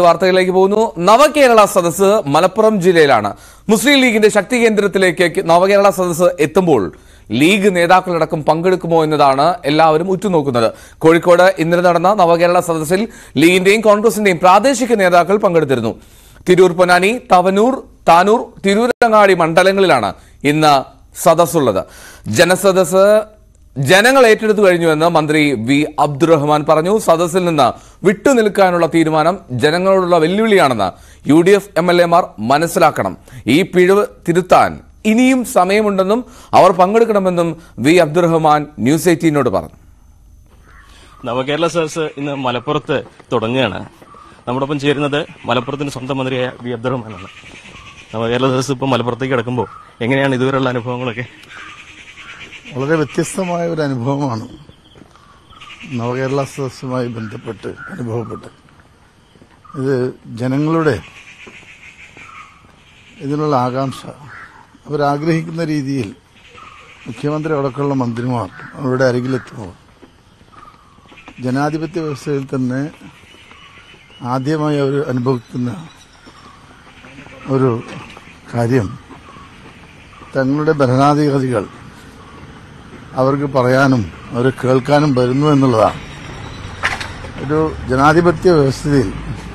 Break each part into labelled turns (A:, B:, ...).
A: വാർത്തകളിലേക്ക് പോകുന്നു നവകേരള സദസ്സ് മലപ്പുറം ജില്ലയിലാണ് മുസ്ലിം ലീഗിന്റെ ശക്തി കേന്ദ്രത്തിലേക്ക് നവകേരള സദസ്സ് എത്തുമ്പോൾ ലീഗ് നേതാക്കളടക്കം പങ്കെടുക്കുമോ എന്നതാണ് എല്ലാവരും ഉറ്റുനോക്കുന്നത് കോഴിക്കോട് ഇന്നലെ നടന്ന നവകേരള സദസ്സിൽ ലീഗിന്റെയും കോൺഗ്രസിന്റെയും പ്രാദേശിക നേതാക്കൾ പങ്കെടുത്തിരുന്നു തിരൂർ പൊന്നാനി തവനൂർ താനൂർ തിരൂരങ്ങാടി മണ്ഡലങ്ങളിലാണ് ഇന്ന് സദസ്സുള്ളത് ജനസദസ് ജനങ്ങൾ ഏറ്റെടുത്തു കഴിഞ്ഞുവെന്ന് മന്ത്രി വി അബ്ദുറഹ്മാൻ പറഞ്ഞു സദസ്സിൽ നിന്ന് വിട്ടുനിൽക്കാനുള്ള തീരുമാനം ജനങ്ങളോടുള്ള വെല്ലുവിളിയാണെന്ന് U D F M L എമാർ മനസ്സിലാക്കണം ഈ പിഴവ് തിരുത്താൻ ഇനിയും സമയമുണ്ടെന്നും അവർ പങ്കെടുക്കണമെന്നും വി അബ്ദുറഹ്മാൻ ന്യൂസ് എയ്റ്റീനോട് പറഞ്ഞു
B: നവകേരള സദസ് ഇന്ന് മലപ്പുറത്ത് തുടങ്ങുകയാണ് നമ്മോടൊപ്പം ചേരുന്നത് മലപ്പുറത്തിന്റെ സ്വന്തം മന്ത്രിയായ വി അബ്ദുറഹ്മാനാണ് നവകേരള സദസ് ഇപ്പോൾ മലപ്പുറത്തേക്ക് കിടക്കുമ്പോൾ എങ്ങനെയാണ് ഇതുവരെയുള്ള അനുഭവങ്ങളൊക്കെ
C: വളരെ വ്യത്യസ്തമായ ഒരു അനുഭവമാണ് നവകേരള സദസ്സുമായി ബന്ധപ്പെട്ട് അനുഭവപ്പെട്ട് ഇത് ജനങ്ങളുടെ ഇതിനുള്ള ആകാംക്ഷ അവരാഗ്രഹിക്കുന്ന രീതിയിൽ മുഖ്യമന്ത്രി അടക്കമുള്ള മന്ത്രിമാർ അവരുടെ അരികിലെത്തുമ്പോൾ ജനാധിപത്യ വ്യവസ്ഥയിൽ തന്നെ ആദ്യമായി അവർ അനുഭവിക്കുന്ന ഒരു കാര്യം തങ്ങളുടെ ഭരണാധികാരികൾ അവർക്ക് പറയാനും അവർ കേൾക്കാനും വരുന്നു എന്നുള്ളതാണ് ഒരു ജനാധിപത്യ വ്യവസ്ഥയിൽ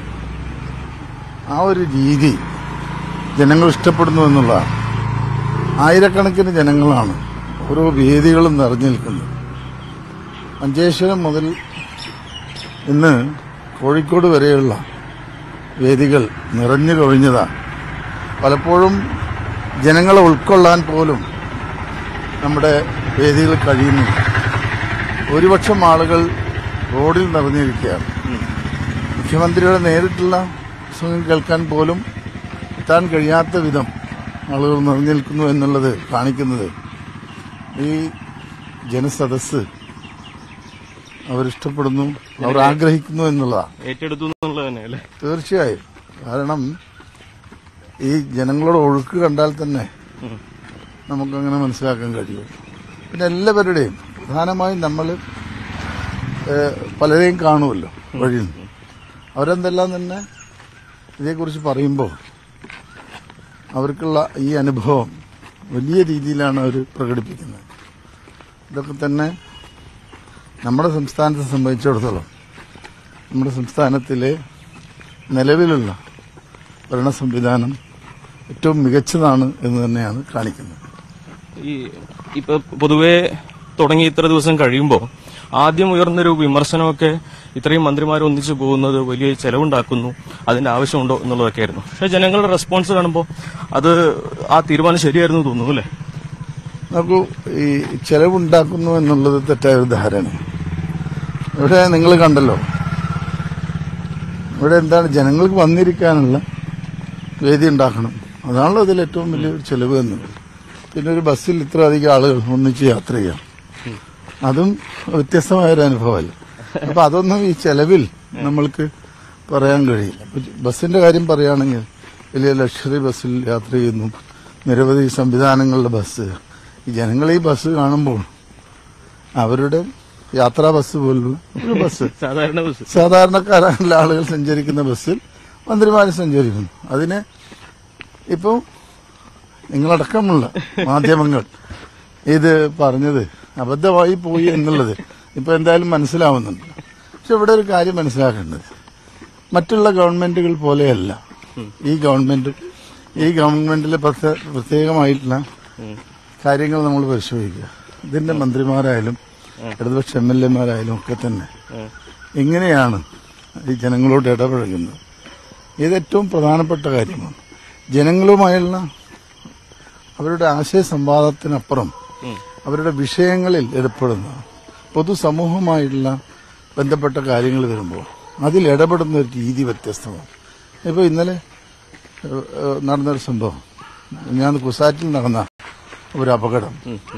C: ആ ഒരു രീതി ജനങ്ങൾ ഇഷ്ടപ്പെടുന്നു എന്നുള്ളതാണ് ആയിരക്കണക്കിന് ജനങ്ങളാണ് ഓരോ വേദികളും നിറഞ്ഞു നിൽക്കുന്നത് മഞ്ചേശ്വരം മുതൽ ഇന്ന് കോഴിക്കോട് വരെയുള്ള വേദികൾ നിറഞ്ഞു കവിഞ്ഞതാണ് പലപ്പോഴും ജനങ്ങളെ ഉൾക്കൊള്ളാൻ പോലും നമ്മുടെ വേദികൾ കഴിയുന്നില്ല ഭൂരിപക്ഷം ആളുകൾ റോഡിൽ നിറഞ്ഞിരിക്കുകയാണ് മുഖ്യമന്ത്രിയുടെ നേരിട്ടുള്ള പ്രസംഗം കേൾക്കാൻ പോലും എത്താൻ കഴിയാത്ത വിധം ആളുകൾ നിറഞ്ഞു നിൽക്കുന്നു എന്നുള്ളത് കാണിക്കുന്നത് ഈ ജനസദസ് അവരിഷ്ടപ്പെടുന്നു അവർ ആഗ്രഹിക്കുന്നു എന്നുള്ളതാണ്
B: ഏറ്റെടുത്തു എന്നുള്ളത് തന്നെ അല്ലേ
C: തീർച്ചയായും കാരണം ഈ ജനങ്ങളുടെ ഒഴുക്ക് കണ്ടാൽ തന്നെ നമുക്കങ്ങനെ മനസ്സിലാക്കാൻ കഴിയും പിന്നെ എല്ലാവരുടെയും പ്രധാനമായും നമ്മൾ പലരെയും കാണുമല്ലോ വഴിയിൽ നിന്ന്. അവരെന്തെല്ലാം തന്നെ ഇതേക്കുറിച്ച് പറയുമ്പോൾ അവർക്കുള്ള ഈ അനുഭവം വലിയ രീതിയിലാണ് അവർ പ്രകടിപ്പിക്കുന്നത് ഇതൊക്കെ തന്നെ നമ്മുടെ സംസ്ഥാനത്തെ സംബന്ധിച്ചിടത്തോളം നമ്മുടെ സംസ്ഥാനത്തിലെ നിലവിലുള്ള ഭരണ സംവിധാനം ഏറ്റവും മികച്ചതാണ് എന്ന് തന്നെയാണ് കാണിക്കുന്നത്
B: ഈ ഇപ്പൊ പൊതുവെ തുടങ്ങി ഇത്ര ദിവസം കഴിയുമ്പോൾ ആദ്യം ഉയർന്നൊരു വിമർശനമൊക്കെ ഇത്രയും മന്ത്രിമാർ ഒന്നിച്ചു പോകുന്നത് വലിയ ചെലവുണ്ടാക്കുന്നു അതിന്റെ ആവശ്യമുണ്ടോ എന്നുള്ളതൊക്കെയായിരുന്നു പക്ഷെ ജനങ്ങളുടെ റെസ്പോൺസ് കാണുമ്പോൾ അത് ആ തീരുമാനം ശരിയായിരുന്നു എന്ന് തോന്നുന്നു അല്ലേ
C: നോക്കൂ ഈ ചെലവുണ്ടാക്കുന്നു എന്നുള്ളത് തെറ്റായ ഒരു ധാരണ ഇവിടെ നിങ്ങൾ കണ്ടല്ലോ ഇവിടെ എന്താണ് ജനങ്ങൾക്ക് വന്നിരിക്കാനുള്ള വേദി ഉണ്ടാക്കണം അതാണല്ലോ അതിൽ ഏറ്റവും വലിയൊരു ചെലവ് എന്നുള്ളത് പിന്നെ ഒരു ബസ്സിൽ ഇത്ര അധികം ആളുകൾ ഒന്നിച്ച് യാത്ര ചെയ്യാം അതും വ്യത്യസ്തമായ ഒരു അനുഭവമല്ല അപ്പൊ അതൊന്നും ഈ ചെലവിൽ നമ്മൾക്ക് പറയാൻ കഴിയില്ല ഇപ്പൊ ബസ്സിന്റെ കാര്യം പറയുകയാണെങ്കിൽ വലിയ ലക്ഷറി ബസ്സിൽ യാത്ര ചെയ്യുന്നു നിരവധി സംവിധാനങ്ങളുടെ ബസ് ഈ ജനങ്ങൾ ഈ ബസ് കാണുമ്പോൾ അവരുടെ യാത്രാ ബസ് പോലുള്ള ഒരു ബസ്
B: സാധാരണ ബസ്
C: സാധാരണക്കാരായുള്ള ആളുകൾ സഞ്ചരിക്കുന്ന ബസ്സിൽ മന്ത്രിമാർ സഞ്ചരിക്കുന്നു അതിന് ഇപ്പോൾ നിങ്ങളടക്കമുള്ള മാധ്യമങ്ങൾ ഇത് പറഞ്ഞത് അബദ്ധമായി പോയി എന്നുള്ളത് ഇപ്പൊ എന്തായാലും മനസ്സിലാവുന്നുണ്ട് പക്ഷെ ഇവിടെ ഒരു കാര്യം മനസ്സിലാക്കേണ്ടത് മറ്റുള്ള ഗവൺമെന്റുകൾ പോലെയല്ല ഈ ഗവൺമെന്റ് ഈ ഗവൺമെന്റിലെ പ്രത്യേക- പ്രത്യേകമായിട്ടുള്ള കാര്യങ്ങൾ നമ്മൾ പരിശോധിക്കുക ഇതിന്റെ മന്ത്രിമാരായാലും ഇടതുപക്ഷ എം എൽ എമാരായാലും ഒക്കെ തന്നെ എങ്ങനെയാണ് ഈ ജനങ്ങളോട് ഇടപഴകുന്നത് ഇത് ഏറ്റവും പ്രധാനപ്പെട്ട കാര്യമാണ് ജനങ്ങളുമായുള്ള അവരുടെ ആശയ സംവാദത്തിനപ്പുറം അവരുടെ വിഷയങ്ങളിൽ ഏർപ്പെടുന്ന പൊതുസമൂഹമായിട്ടുള്ള ബന്ധപ്പെട്ട കാര്യങ്ങൾ വരുമ്പോൾ അതിൽ ഇടപെടുന്ന ഒരു രീതി വ്യത്യസ്തമാണ് ഇപ്പോൾ ഇന്നലെ ഏഹ്, ഏഹ്, നടന്നൊരു സംഭവം ഞാൻ കുസാറ്റിൽ നടന്ന ഒരു അപകടം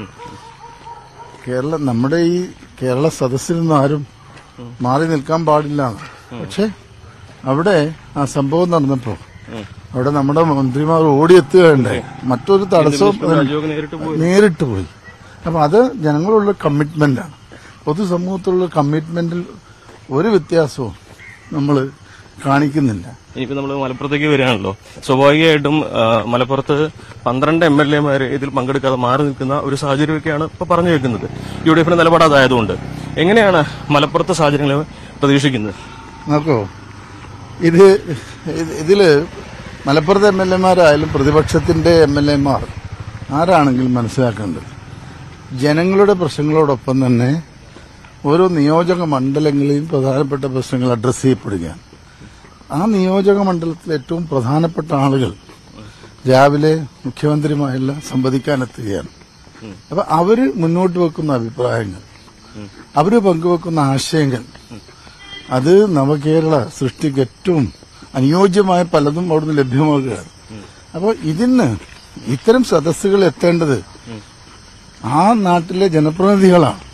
C: കേരള നമ്മുടെ ഈ കേരള സദസ്സിൽ നിന്ന് ആരും മാറി നിൽക്കാൻ പാടില്ല പക്ഷെ അവിടെ ആ സംഭവം നടന്നപ്പോ അവിടെ നമ്മുടെ മന്ത്രിമാർ ഓടിയെത്തുകയുണ്ടായി മറ്റൊരു തടസ്സവും
B: രാജയോഗ നേരിട്ട് പോയി
C: നേരിട്ട് പോയി അപ്പൊ അത് ജനങ്ങളുള്ള കമ്മിറ്റ്മെന്റാണ് പൊതുസമൂഹത്തിലുള്ള കമ്മിറ്റ്മെന്റിൽ ഒരു വ്യത്യാസവും നമ്മൾ കാണിക്കുന്നില്ല
B: ഇനിയിപ്പോ നമ്മൾ മലപ്പുറത്തേക്ക് വരികയാണല്ലോ സ്വാഭാവികമായിട്ടും ആ, മലപ്പുറത്ത് പന്ത്രണ്ട് എം എൽ എമാര് ഇതിൽ പങ്കെടുക്കാതെ മാറി നിൽക്കുന്ന ഒരു സാഹചര്യമൊക്കെയാണ് ഇപ്പൊ പറഞ്ഞു വെക്കുന്നത് യു ഡി എഫിന്റെ നിലപാട് അതായതുകൊണ്ട് എങ്ങനെയാണ് മലപ്പുറത്തെ സാഹചര്യങ്ങൾ പ്രതീക്ഷിക്കുന്നത്
C: നോക്കൂ ഇത് ഇത് ഇതില് മലപ്പുറത്തെ എം എൽ എമാരായാലും പ്രതിപക്ഷത്തിന്റെ എം എൽ എമാർ ആരാണെങ്കിലും മനസ്സിലാക്കേണ്ടത് ജനങ്ങളുടെ പ്രശ്നങ്ങളോടൊപ്പം തന്നെ ഓരോ നിയോജക മണ്ഡലങ്ങളിലും പ്രധാനപ്പെട്ട പ്രശ്നങ്ങൾ അഡ്രസ്സ് ചെയ്യപ്പെടുകയാണ് ആ നിയോജക മണ്ഡലത്തിൽ ഏറ്റവും പ്രധാനപ്പെട്ട ആളുകൾ രാവിലെ മുഖ്യമന്ത്രിയുമായെല്ലാം സംവദിക്കാനെത്തുകയാണ് അപ്പൊ അവര് മുന്നോട്ട് വെക്കുന്ന അഭിപ്രായങ്ങൾ അവര് പങ്കുവെക്കുന്ന ആശയങ്ങൾ അത് നവകേരള സൃഷ്ടിക്ക് ഏറ്റവും അനുയോജ്യമായ പലതും അവിടുന്ന് ലഭ്യമാകുകയാണ് അപ്പോൾ ഇതിന് ഇത്തരം സദസ്സുകൾ എത്തേണ്ടത് ആ നാട്ടിലെ ജനപ്രതിനിധികളാണ്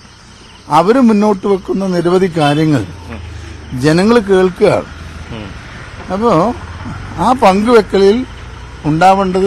C: അവര് മുന്നോട്ട് വെക്കുന്ന നിരവധി കാര്യങ്ങൾ ജനങ്ങൾ കേൾക്കുകയാണ് അപ്പോ ആ പങ്കുവെക്കലിൽ ഉണ്ടാവേണ്ടത്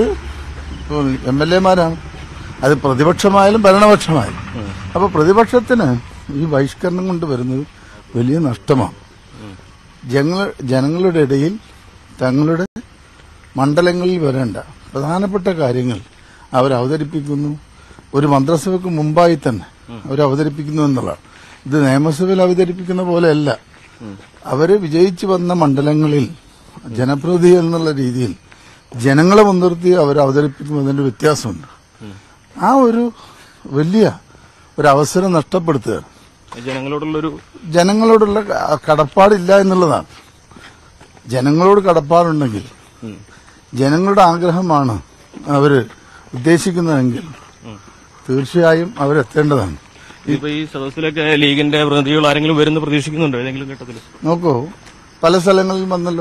C: എം എൽ എമാരാണ് അത് പ്രതിപക്ഷമായാലും ഭരണപക്ഷമായാലും അപ്പൊ പ്രതിപക്ഷത്തിന് ഈ ബഹിഷ്കരണം കൊണ്ട് വരുന്നത് വലിയ നഷ്ടമാണ് ജനങ്ങൾ ജനങ്ങളുടെ ഇടയിൽ തങ്ങളുടെ മണ്ഡലങ്ങളിൽ വരേണ്ട പ്രധാനപ്പെട്ട കാര്യങ്ങൾ അവർ അവതരിപ്പിക്കുന്നു ഒരു മന്ത്രിസഭയ്ക്ക് മുമ്പായി തന്നെ അവർ അവതരിപ്പിക്കുന്നു എന്നുള്ളതാണ് ഇത് നിയമസഭയിൽ അവതരിപ്പിക്കുന്ന പോലെയല്ല അവര് വിജയിച്ചു വന്ന മണ്ഡലങ്ങളിൽ ജനപ്രതിനിധി എന്നുള്ള രീതിയിൽ ജനങ്ങളെ മുൻനിർത്തി അവർ അവതരിപ്പിക്കുന്നതിന്റെ വ്യത്യാസമുണ്ട് ആ ഒരു വലിയ ഒരു അവസരം നഷ്ടപ്പെടുത്തുകയാണ്
B: ജനങ്ങളോടുള്ളൊരു
C: ജനങ്ങളോടുള്ള ക- കടപ്പാടില്ല എന്നുള്ളതാണ് ജനങ്ങളോട് കടപ്പാടുണ്ടെങ്കിൽ ജനങ്ങളുടെ ആഗ്രഹമാണ് അവര് ഉദ്ദേശിക്കുന്നതെങ്കിൽ തീർച്ചയായും അവരെത്തേണ്ടതാണ്
B: ഇപ്പൊ ഈ സദസ്സിലൊക്കെ ലീഗിന്റെ പ്രതിനിധികൾ ആരെങ്കിലും വരുന്ന പ്രതീക്ഷിക്കുന്നുണ്ടോ ഏതെങ്കിലും ഘട്ടത്തിൽ
C: നോക്കൂ പല സ്ഥലങ്ങളിലും വന്നല്ലോ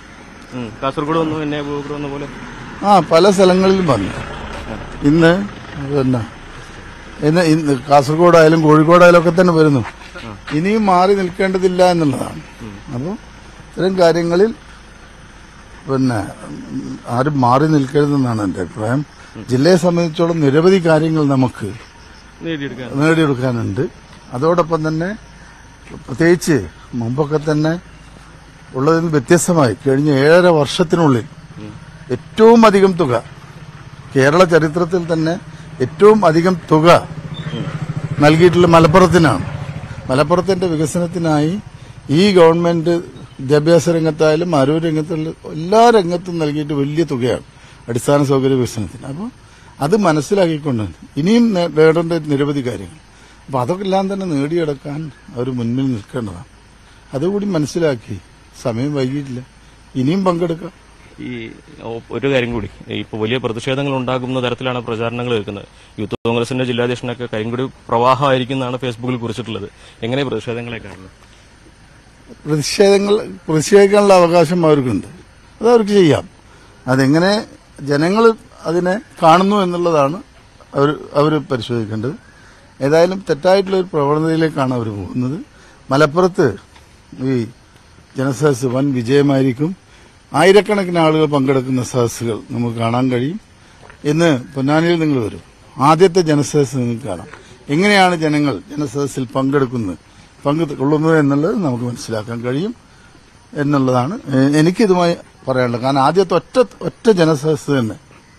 B: കാസർഗോഡ് വന്നു എന്നെ ഗോകുൽ വന്ന പോലെ
C: ആ പല സ്ഥലങ്ങളിലും വന്നു ഇന്ന് പിന്നെ ഇന്ന് ഇന്ന് കാസർഗോഡായാലും കോഴിക്കോടായാലും ഒക്കെ തന്നെ വരുന്നു ഇനിയും മാറി നിൽക്കേണ്ടതില്ല എന്നുള്ളതാണ് അപ്പോൾ ഇത്തരം കാര്യങ്ങളിൽ പിന്നെ ഉം, ആരും മാറി നിൽക്കരുതെന്നാണ് എൻ്റെ അഭിപ്രായം ജില്ലയെ സംബന്ധിച്ചോളം നിരവധി കാര്യങ്ങൾ നമുക്ക്
B: നേടിയെടുക്കാൻ
C: നേടിയെടുക്കാനുണ്ട് അതോടൊപ്പം തന്നെ പ്രത്യേകിച്ച് മുമ്പൊക്കെ തന്നെ ഉള്ളതിൽ നിന്ന് വ്യത്യസ്തമായി കഴിഞ്ഞ ഏഴര വർഷത്തിനുള്ളിൽ ഏറ്റവും അധികം തുക കേരള ചരിത്രത്തിൽ തന്നെ ഏറ്റവും അധികം തുക നൽകിയിട്ടുള്ള മലപ്പുറത്തിനാണ് മലപ്പുറത്തിന്റെ വികസനത്തിനായി ഈ ഗവൺമെന്റ് വിദ്യാഭ്യാസ രംഗത്തായാലും ആരോഗ്യ രംഗത്തുള്ള എല്ലാ രംഗത്തും നൽകിയിട്ട് വലിയ തുകയാണ് അടിസ്ഥാന സൗകര്യ വികസനത്തിന് അപ്പോൾ അത് മനസ്സിലാക്കിക്കൊണ്ട് ഇനിയും നേ- നേടേണ്ട നിരവധി കാര്യങ്ങൾ അപ്പോൾ അതൊക്കെ എല്ലാം തന്നെ നേടിയെടുക്കാൻ അവർ മുന്നിൽ നിൽക്കേണ്ടതാണ് അതുകൂടി മനസ്സിലാക്കി സമയം വൈകിയിട്ടില്ല ഇനിയും പങ്കെടുക്കാം
B: ഈ ഒ- ഒരു കാര്യം കൂടി ഇപ്പൊ വലിയ പ്രതിഷേധങ്ങൾ ഉണ്ടാകുന്ന തരത്തിലാണ് പ്രചാരണങ്ങൾ കേൾക്കുന്നത് യൂത്ത് കോൺഗ്രസിന്റെ ജില്ലാധ്യക്ഷനൊക്കെ കരിങ്കുടി പ്രവാഹമായിരിക്കുന്നതാണ് ഫേസ്ബുക്കിൽ കുറിച്ചിട്ടുള്ളത് എങ്ങനെ പ്രതിഷേധങ്ങളെ കാണുന്നത്
C: പ്രതിഷേധങ്ങൾ പ്രതിഷേധിക്കാനുള്ള അവകാശം അവർക്കുണ്ട് അത് അവർക്ക് ചെയ്യാം അതെങ്ങനെ ജനങ്ങൾ അതിനെ കാണുന്നു എന്നുള്ളതാണ് അവർ അവർ പരിശോധിക്കേണ്ടത് ഏതായാലും തെറ്റായിട്ടുള്ള ഒരു പ്രവണതയിലേക്കാണ് അവർ പോകുന്നത് മലപ്പുറത്ത് ഈ ജനസദസ് വൻ വിജയമായിരിക്കും ആയിരക്കണക്കിന് ആളുകൾ പങ്കെടുക്കുന്ന സദസ്സുകൾ നമുക്ക് കാണാൻ കഴിയും ഇന്ന് പൊന്നാനിയിൽ നിങ്ങൾ വരും ആദ്യത്തെ ജനസദസ് നിങ്ങൾക്ക് കാണാം എങ്ങനെയാണ് ജനങ്ങൾ ജനസദസ്സിൽ പങ്കെടുക്കുന്നത് പങ്കുകൊള്ളുന്നത് എന്നുള്ളത് നമുക്ക് മനസ്സിലാക്കാൻ കഴിയും എന്നുള്ളതാണ് എ- എനിക്കിതുമായി പറയാനുള്ളത് കാരണം ആദ്യത്തെ ഒറ്റ ഒറ്റ ജനസദസ് തന്നെ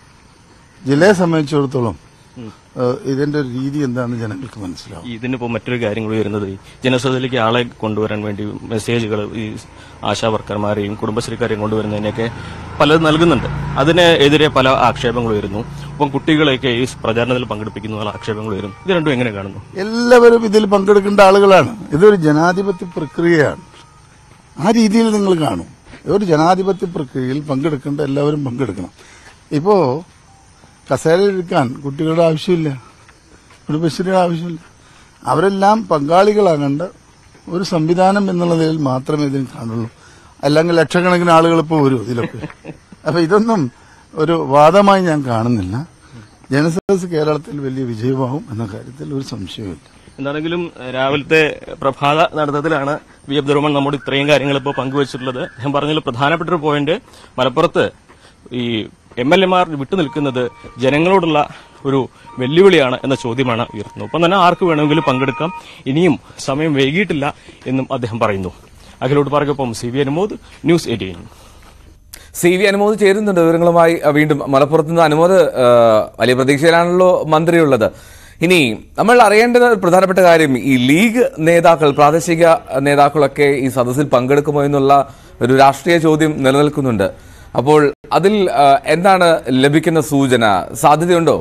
C: ജില്ലയെ സംബന്ധിച്ചിടത്തോളം ഏഹ്, ഇതിന്റെ ഒരു രീതി എന്താണെന്ന് ജനങ്ങൾക്ക് മനസ്സിലാവും
B: ഇതിനിപ്പോ മറ്റൊരു കാര്യം കൂടി വരുന്നത് ഈ ജനസദയിലേക്ക് ആളെ കൊണ്ടുവരാൻ വേണ്ടി മെസ്സേജുകൾ ഈ ആശാ വർക്കർമാരെയും കുടുംബശ്രീക്കാരെയും കൊണ്ടുവരുന്നതിനൊക്കെ പലത് നൽകുന്നുണ്ട് അതിനെതിരെ പല ആക്ഷേപങ്ങൾ വരുന്നു അപ്പം കുട്ടികളെയൊക്കെ ഈ പ്രചാരണത്തിൽ പങ്കെടുപ്പിക്കുന്ന ആക്ഷേപങ്ങൾ വരുന്നു ഇത് രണ്ടും എങ്ങനെ കാണുന്നു
C: എല്ലാവരും ഇതിൽ പങ്കെടുക്കേണ്ട ആളുകളാണ് ഇതൊരു ജനാധിപത്യ പ്രക്രിയയാണ് ആ രീതിയിൽ നിങ്ങൾ കാണും ഒരു ജനാധിപത്യ പ്രക്രിയയിൽ പങ്കെടുക്കേണ്ട എല്ലാവരും പങ്കെടുക്കണം ഇപ്പോ കസേരയിലിരിക്കാൻ കുട്ടികളുടെ ആവശ്യമില്ല കുടുംബശ്രീയുടെ ആവശ്യമില്ല അവരെല്ലാം പങ്കാളികളാകേണ്ട ഒരു സംവിധാനം എന്നുള്ള നിലയിൽ മാത്രമേ ഇതിന് കാണുള്ളൂ അല്ലെങ്കിൽ ലക്ഷക്കണക്കിന് ആളുകൾ ഇപ്പോൾ വരും ഇതിലൊക്കെ അപ്പൊ ഇതൊന്നും ഒരു വാദമായി ഞാൻ കാണുന്നില്ല ജനസദസ് കേരളത്തിൽ വലിയ വിജയമാവും എന്ന കാര്യത്തിൽ ഒരു സംശയവുമില്ല
B: എന്താണെങ്കിലും രാവിലത്തെ പ്രഭാത നടത്തത്തിലാണ് വി അബ്ദുറഹ്മാൻ നമ്മോട് ഇത്രയും കാര്യങ്ങൾ ഇപ്പോൾ പങ്കുവച്ചിട്ടുള്ളത് ഞാൻ പറഞ്ഞതിൽ പ്രധാനപ്പെട്ട ഒരു പോയിന്റ് മലപ്പുറത്ത് ഈ എം എൽ എമാർ വിട്ടുനിൽക്കുന്നത് ജനങ്ങളോടുള്ള ഒരു വെല്ലുവിളിയാണ് എന്ന ചോദ്യമാണ് ഉയർത്തുന്നത് ഒപ്പം തന്നെ ആർക്ക് വേണമെങ്കിലും പങ്കെടുക്കാം ഇനിയും സമയം വൈകിയിട്ടില്ല എന്നും അദ്ദേഹം പറയുന്നു അഖിലോട്ട് പാർക്കൊപ്പം C V Anumod news eighteen
A: C V Anumod ചേരുന്നുണ്ട് വിവരങ്ങളുമായി അഹ് വീണ്ടും മലപ്പുറത്ത് നിന്ന് അനുമോദ് അഹ് വലിയ പ്രതീക്ഷയിലാണല്ലോ മന്ത്രിയുള്ളത് ഇനി നമ്മൾ അറിയേണ്ടത് ഒരു പ്രധാനപ്പെട്ട കാര്യം ഈ ലീഗ് നേതാക്കൾ പ്രാദേശിക നേതാക്കളൊക്കെ ഈ സദസ്സിൽ പങ്കെടുക്കുമോ എന്നുള്ള ഒരു രാഷ്ട്രീയ ചോദ്യം നിലനിൽക്കുന്നുണ്ട് അപ്പോൾ അതിൽ അഹ് എന്താണ് ലഭിക്കുന്ന സൂചന സാധ്യതയുണ്ടോ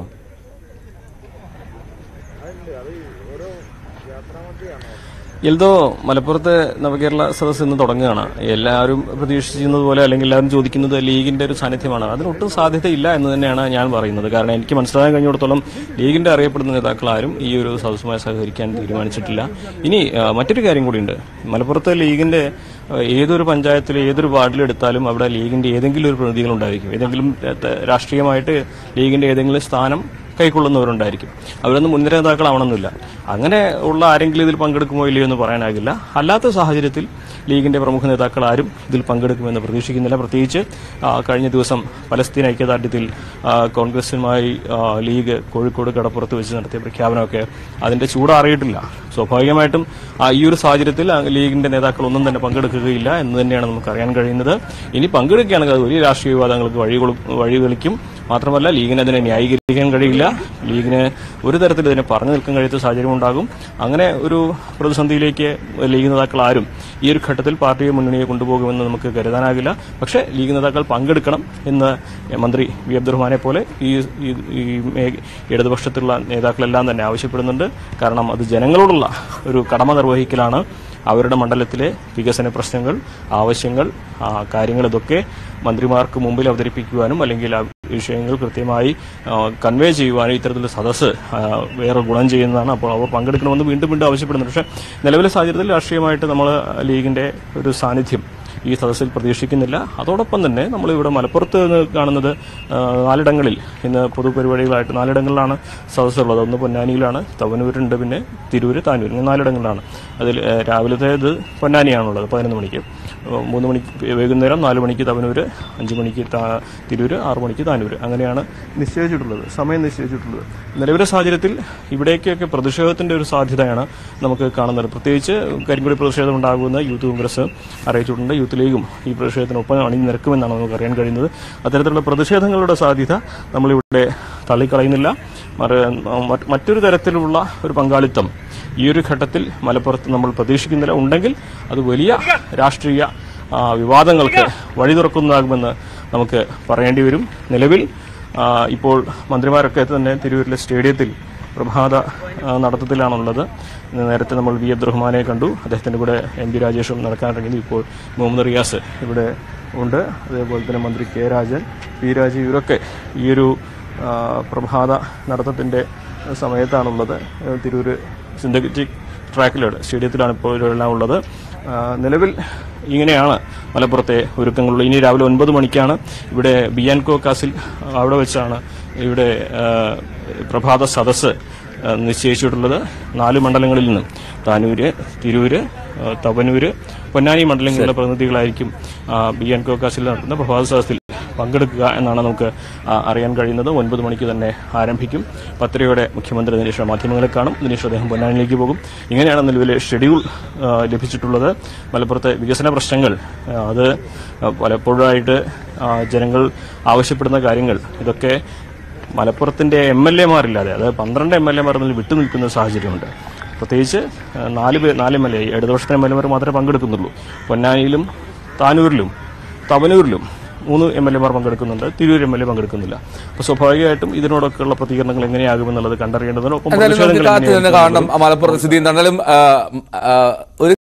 B: എൽദോ മലപ്പുറത്ത് നവകേരള സദസ്സ് ഇന്ന് തുടങ്ങുകയാണ് എല്ലാവരും പ്രതീക്ഷിക്കുന്നത് പോലെ അല്ലെങ്കിൽ എല്ലാവരും ചോദിക്കുന്നത് ലീഗിന്റെ ഒരു സാന്നിധ്യമാണ് അതിനൊട്ടും സാധ്യതയില്ല എന്ന് തന്നെയാണ് ഞാൻ പറയുന്നത് കാരണം എനിക്ക് മനസ്സിലാക്കാൻ കഴിഞ്ഞിടത്തോളം ലീഗിന്റെ അറിയപ്പെടുന്ന നേതാക്കൾ ആരും ഈ ഒരു സദസ്സുമായി സഹകരിക്കാൻ തീരുമാനിച്ചിട്ടില്ല ഇനി ആ, മറ്റൊരു കാര്യം കൂടിയുണ്ട് മലപ്പുറത്ത് ലീഗിന്റെ ആ, ഏതൊരു പഞ്ചായത്തിൽ ഏതൊരു വാർഡിൽ എടുത്താലും അവിടെ ലീഗിന്റെ ഏതെങ്കിലും ഒരു പ്രതിനിധികൾ ഉണ്ടായിരിക്കും ഏതെങ്കിലും ആ, രാഷ്ട്രീയമായിട്ട് ലീഗിന്റെ ഏതെങ്കിലും സ്ഥാനം കൈക്കൊള്ളുന്നവരുണ്ടായിരിക്കും അവരൊന്നും മുൻനിര നേതാക്കളാവണമെന്നില്ല അങ്ങനെ ഉള്ള ആരെങ്കിലും ഇതിൽ പങ്കെടുക്കുമോ ഇല്ലയോ എന്ന് പറയാനാകില്ല അല്ലാത്ത സാഹചര്യത്തിൽ ലീഗിന്റെ പ്രമുഖ നേതാക്കൾ ആരും ഇതിൽ പങ്കെടുക്കുമെന്ന് പ്രതീക്ഷിക്കുന്നില്ല പ്രത്യേകിച്ച് ആ, കഴിഞ്ഞ ദിവസം പലസ്തീൻ ഐക്യദാർഢ്യത്തിൽ ആ, കോൺഗ്രസുമായി ആ, ലീഗ് കോഴിക്കോട് കടപ്പുറത്ത് വെച്ച് നടത്തിയ പ്രഖ്യാപനമൊക്കെ അതിന്റെ ചൂടാറിയിട്ടില്ല സ്വാഭാവികമായിട്ടും ആ, ഈ ഒരു സാഹചര്യത്തിൽ ആ, ലീഗിന്റെ നേതാക്കൾ ഒന്നും തന്നെ പങ്കെടുക്കുകയില്ല എന്ന് തന്നെയാണ് നമുക്ക് അറിയാൻ കഴിയുന്നത് ഇനി പങ്കെടുക്കുകയാണെങ്കിൽ അത് വലിയ രാഷ്ട്രീയ വിവാദങ്ങൾക്ക് വഴികൊളു വഴികളിക്കും മാത്രമല്ല ലീഗിന് അതിനെ ന്യായീകരിക്കാൻ കഴിയില്ല ലീഗിന് ഒരു തരത്തിൽ ഇതിനെ പറഞ്ഞു നിൽക്കാൻ കഴിയാത്ത സാഹചര്യം ഉണ്ടാകും അങ്ങനെ ഒരു പ്രതിസന്ധിയിലേക്ക് ലീഗ് നേതാക്ൾ ആരും ഈ ഒരു ഘട്ടത്തിൽ പാർട്ടിയെ മുന്നണിയെ കൊണ്ടുപോകുമെന്ന് നമുക്ക് കരുതാനാകില്ല പക്ഷേ ലീഗ് നേതാക്കൾ പങ്കെടുക്കണം എന്ന് മന്ത്രി വി അബ്ദുറഹ്മാനെ പോലെ ഈ ഈ- ഈ മേ- ഇടതുപക്ഷത്തുള്ള നേതാക്കളെല്ലാം തന്നെ ആവശ്യപ്പെടുന്നുണ്ട് കാരണം അത് ജനങ്ങളോടുള്ള ഒരു കടമ നിർവഹിക്കലാണ് അവരുടെ മണ്ഡലത്തിലെ വികസന പ്രശ്നങ്ങൾ ആവശ്യങ്ങൾ ആ, കാര്യങ്ങൾ ഇതൊക്കെ മന്ത്രിമാർക്ക് മുമ്പിൽ അവതരിപ്പിക്കുവാനും അല്ലെങ്കിൽ ആ വിഷയങ്ങൾ കൃത്യമായി കൺവേ ചെയ്യുവാനും ഇത്തരത്തിലുള്ള സദസ്സ് ആ, വേറെ ഗുണം ചെയ്യുന്നതാണ് അപ്പോൾ അവർ പങ്കെടുക്കണമെന്ന് വീണ്ടും വീണ്ടും ആവശ്യപ്പെടുന്നുണ്ട് പക്ഷേ നിലവിലെ സാഹചര്യത്തിൽ രാഷ്ട്രീയമായിട്ട് നമ്മൾ ലീഗിന്റെ ഒരു സാന്നിധ്യം ഈ സദസ്സിൽ പ്രതീക്ഷിക്കുന്നില്ല അതോടൊപ്പം തന്നെ നമ്മൾ ഇവിടെ മലപ്പുറത്ത് നിന്ന് കാണുന്നത് ആ, നാലിടങ്ങളിൽ ഇന്ന് പൊതുപരിപാടികളായിട്ട് നാലിടങ്ങളിലാണ് സദസ്സുള്ളത് ഒന്ന് പൊന്നാനിയിലാണ് തവനൂരുണ്ട് പിന്നെ തിരൂര് താനൂർ ഇങ്ങനെ നാലിടങ്ങളിലാണ് അതിൽ ആ, രാവിലത്തേത് പൊന്നാനിയാണുള്ളത് പതിനൊന്ന് മണിക്ക് ആ, മൂന്ന് മണിക്ക് വൈകുന്നേരം നാല് മണിക്ക് തവനൂര് അഞ്ച് മണിക്ക് താ- തിരൂര് ആറ് മണിക്ക് താനൂര് അങ്ങനെയാണ് നിശ്ചയിച്ചിട്ടുള്ളത് സമയം നിശ്ചയിച്ചിട്ടുള്ളത് നിലവിലെ സാഹചര്യത്തിൽ ഇവിടേക്കൊക്കെ പ്രതിഷേധത്തിന്റെ ഒരു സാധ്യതയാണ് നമുക്ക് കാണുന്നത് പ്രത്യേകിച്ച് കരിങ്കൊടി പ്രതിഷേധം ഉണ്ടാകുമെന്ന് യൂത്ത് കോൺഗ്രസ് അറിയിച്ചിട്ടുണ്ട് യൂത്ത് ലീഗും ഈ പ്രതിഷേധത്തിനൊപ്പം അണിനിരക്കുമെന്നാണ് നമുക്ക് അറിയാൻ കഴിയുന്നത് അത്തരത്തിലുള്ള പ്രതിഷേധങ്ങളുടെ സാധ്യത നമ്മളിവിടെ തള്ളിക്കളയുന്നില്ല മറ- മറ്റ് മറ്റൊരു തരത്തിലുള്ള ഒരു പങ്കാളിത്തം ഈ ഒരു ഘട്ടത്തിൽ മലപ്പുറത്ത് നമ്മൾ പ്രതീക്ഷിക്കുന്നില്ല ഉണ്ടെങ്കിൽ അത് വലിയ രാഷ്ട്രീയ ആ, വിവാദങ്ങൾക്ക് വഴി തുറക്കുന്നതാകുമെന്ന് നമുക്ക് പറയേണ്ടി വരും നിലവിൽ ആ, ഇപ്പോൾ മന്ത്രിമാരൊക്കെ തന്നെ തിരൂരിലെ സ്റ്റേഡിയത്തിൽ പ്രഭാത ആ, നടത്തത്തിലാണുള്ളത് ഇന്ന് നേരത്തെ നമ്മൾ വി അബ്ദുറഹ്മാനെ കണ്ടു അദ്ദേഹത്തിന്റെ കൂടെ എം പി രാജേഷും നടക്കാനിറങ്ങി ഇപ്പോൾ മുഹമ്മദ് റിയാസ് ഇവിടെ ഉണ്ട് അതേപോലെ തന്നെ മന്ത്രി കെ രാജൻ പി രാജീവ് ഇവരൊക്കെ ഈ ഒരു ആ, പ്രഭാത നടത്തത്തിന്റെ സമയത്താണുള്ളത് ഏഹ് തിരൂര് സിന്തറ്റിക് ട്രാക്കിലാണ് സ്റ്റേഡിയത്തിലാണ് ഇപ്പോൾ ഇവരെല്ലാം ഉള്ളത് ആ, നിലവിൽ ഇങ്ങനെയാണ് മലപ്പുറത്തെ ഒരുക്കങ്ങളുള്ളത് ഇനി രാവിലെ ഒൻപത് മണിക്കാണ് ഇവിടെ ബിയാൻകോ കാസിൽ അവിടെ വെച്ചാണ് ഇവിടെ ആ, പ്രഭാത സദസ്സ് ആ, നിശ്ചയിച്ചിട്ടുള്ളത് നാല് മണ്ഡലങ്ങളിൽ നിന്നും താനൂര് തിരൂര് ആ, തവനൂര് പൊന്നാനി മണ്ഡലങ്ങളിലെ പ്രതിനിധികളായിരിക്കും ആ, ബിയാൻകോ കാസിൽ നടത്തുന്ന പ്രഭാത സദസ്സിൽ പങ്കെടുക്കുക എന്നാണ് നമുക്ക് ആ, അറിയാൻ കഴിയുന്നത് ഒൻപത് മണിക്ക് തന്നെ ആരംഭിക്കും പത്തരയോടെ മുഖ്യമന്ത്രി ദിനേശ് മാധ്യമങ്ങളെ കാണും ദിനേശ് അദ്ദേഹം പൊന്നാനിലേക്ക് പോകും ഇങ്ങനെയാണ് നിലവിലെ ഷെഡ്യൂൾ ആ, ലഭിച്ചിട്ടുള്ളത് മലപ്പുറത്തെ വികസന പ്രശ്നങ്ങൾ ആ, അത് പലപ്പോഴായിട്ട് ആ, ജനങ്ങൾ ആവശ്യപ്പെടുന്ന കാര്യങ്ങൾ ഇതൊക്കെ മലപ്പുറത്തിന്റെ എം എൽ എമാരില്ലാതെ അതായത് പന്ത്രണ്ട് എം എൽ എമാർ തമ്മിൽ വിട്ടുനിൽക്കുന്ന സാഹചര്യമുണ്ട് പ്രത്യേകിച്ച് ആ, നാല് പേർ നാല് എം എൽ എ ഇടതുപക്ഷത്തെ എം എൽ എമാർ മാത്രമേ പങ്കെടുക്കുന്നുള്ളൂ പൊന്നാനിയിലും താനൂരിലും തവനൂരിലും മൂന്ന് എം എൽ എമാർ പങ്കെടുക്കുന്നുണ്ട് തിരൂർ എം എൽ എ പങ്കെടുക്കുന്നില്ല അപ്പോൾ സ്വാഭാവികമായിട്ടും ഇതിനോടൊക്കെയുള്ള പ്രതികരണങ്ങൾ എങ്ങനെയാകുമെന്നുള്ളത് കണ്ടറിയേണ്ടതിന് ഒപ്പം
A: എന്തായാലും നമുക്ക്
B: പ്രതിഷേധങ്ങൾ
A: കാത്തു നിന്ന്
B: എങ്ങനെയായിരിക്കും
A: കാണണം മലപ്പുറത്ത് സ്ഥിതി എന്തായാലും ആ, ആ, ഒരു